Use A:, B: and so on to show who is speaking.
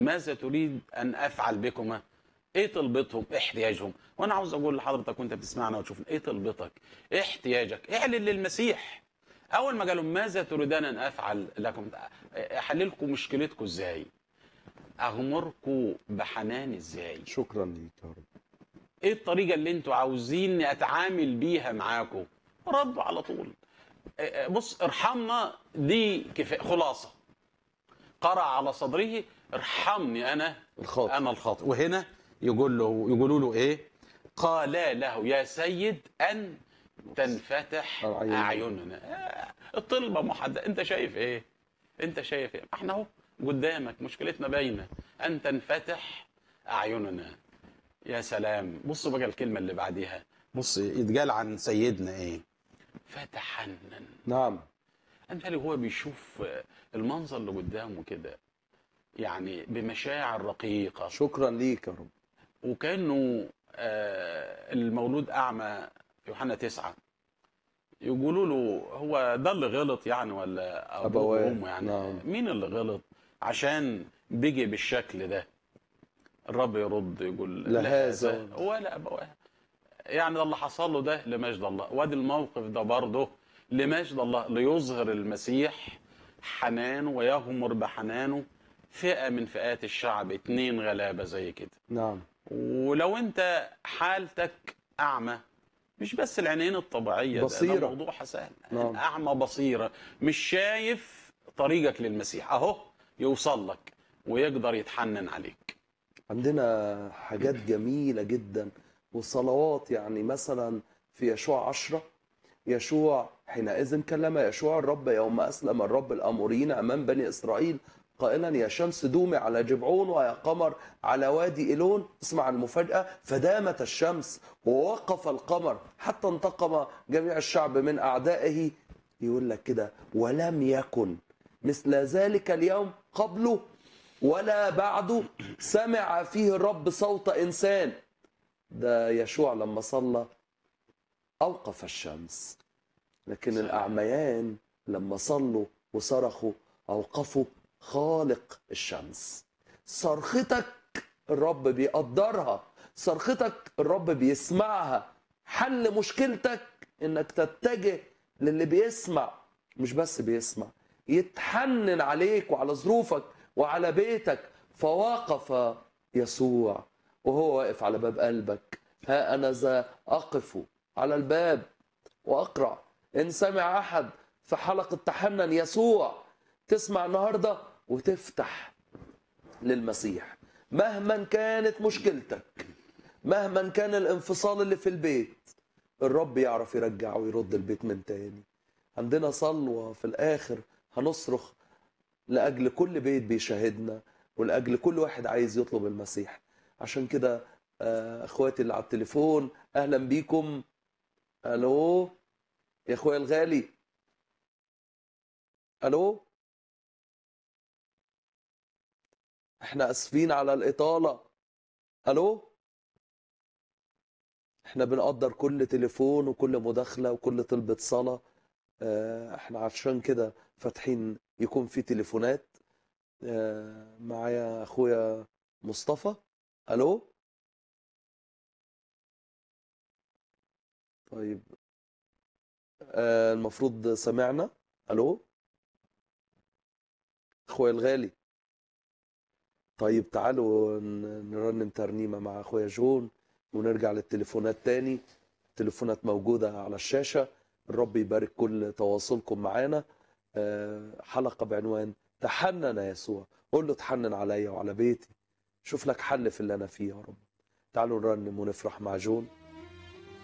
A: ماذا تريد ان افعل بكما ايه طلبتهم إيه احتياجهم وانا عاوز اقول لحضرتك وانت بتسمعنا وتشوف ايه طلبتك ايه احتياجك اعلن للمسيح اول ما قالوا ماذا تريدان ان افعل لكم احللكم مشكلتكم ازاي اغمركم بحنان ازاي
B: شكرا ليك يا رب
A: ايه الطريقه اللي انتوا عاوزين اتعامل بيها معاكم ردوا على طول آه، آه، بص ارحمنا دي كفايه خلاصه قرأ على صدره ارحمني انا
B: الخاطئ
A: انا الخاطئ وهنا يقول له يقولوا له ايه قالا له يا سيد ان تنفتح
B: أعيننا.
A: اعيننا آه، الطلبه محدده انت شايف ايه انت شايف ايه احنا اهو قدامك مشكلتنا باينه ان تنفتح اعيننا يا سلام بص بقى الكلمه اللي بعديها بص يتقال عن سيدنا ايه فتحنن
B: نعم
A: امثالي هو بيشوف المنظر اللي قدامه كده يعني بمشاعر رقيقه
B: شكرا ليك يا رب
A: وكانه آه، المولود اعمى في يوحنا تسعة يقولوا له هو ده اللي غلط يعني ولا ابوه
B: أبواه،
A: وامه يعني
B: نعم.
A: مين اللي غلط عشان بيجي بالشكل ده الرب يرد يقول
B: لا هذا
A: ولا ابواه يعني ده اللي حصل له ده لمجد الله وادي الموقف ده برضه لمجد الله ليظهر المسيح حنانه ويغمر بحنانه فئه من فئات الشعب اتنين غلابه زي كده
B: نعم
A: ولو انت حالتك اعمى مش بس العينين الطبيعيه ده-
B: بصيرة.
A: ده موضوع حسان
B: نعم.
A: اعمى بصيره مش شايف طريقك للمسيح اهو يوصل لك ويقدر يتحنن عليك
B: عندنا حاجات جميلة جدا وصلوات يعني مثلا في يشوع عشرة يشوع حينئذ كلم يشوع الرب يوم أسلم الرب الأموريين أمام بني إسرائيل قائلا يا شمس دومي على جبعون ويا قمر على وادي إيلون اسمع المفاجأة فدامت الشمس ووقف القمر حتى انتقم جميع الشعب من أعدائه يقول لك كده ولم يكن مثل ذلك اليوم قبله ولا بعده سمع فيه الرب صوت إنسان ده يشوع لما صلى أوقف الشمس لكن
A: سلام.
B: الأعميان لما صلوا وصرخوا أوقفوا خالق الشمس صرختك الرب بيقدرها صرختك الرب بيسمعها حل مشكلتك انك تتجه للي بيسمع مش بس بيسمع يتحنن عليك وعلى ظروفك وعلى بيتك فوقف يسوع وهو واقف على باب قلبك ها انا ذا اقف على الباب واقرع ان سمع احد في حلقه تحنن يسوع تسمع النهارده وتفتح للمسيح مهما كانت مشكلتك مهما كان الانفصال اللي في البيت الرب يعرف يرجع ويرد البيت من تاني عندنا صلوة في الآخر هنصرخ لأجل كل بيت بيشاهدنا ولأجل كل واحد عايز يطلب المسيح عشان كده آه، اخواتي اللي على التليفون اهلا بيكم الو يا اخويا الغالي الو احنا اسفين على الاطاله الو احنا بنقدر كل تليفون وكل مداخله وكل طلبه صلاه آه، احنا عشان كده فاتحين يكون في تليفونات آه، معايا اخويا مصطفى الو طيب آه، المفروض سمعنا الو اخويا الغالي طيب تعالوا ن- نرنم ترنيمة مع اخويا جون ونرجع للتليفونات تاني التليفونات موجودة على الشاشة الرب يبارك كل تواصلكم معانا آه، حلقة بعنوان تحنن يا يسوع قول له تحنن عليا وعلى بيتي شوف لك حل في اللي انا فيه يا رب تعالوا نرنم ونفرح مع جون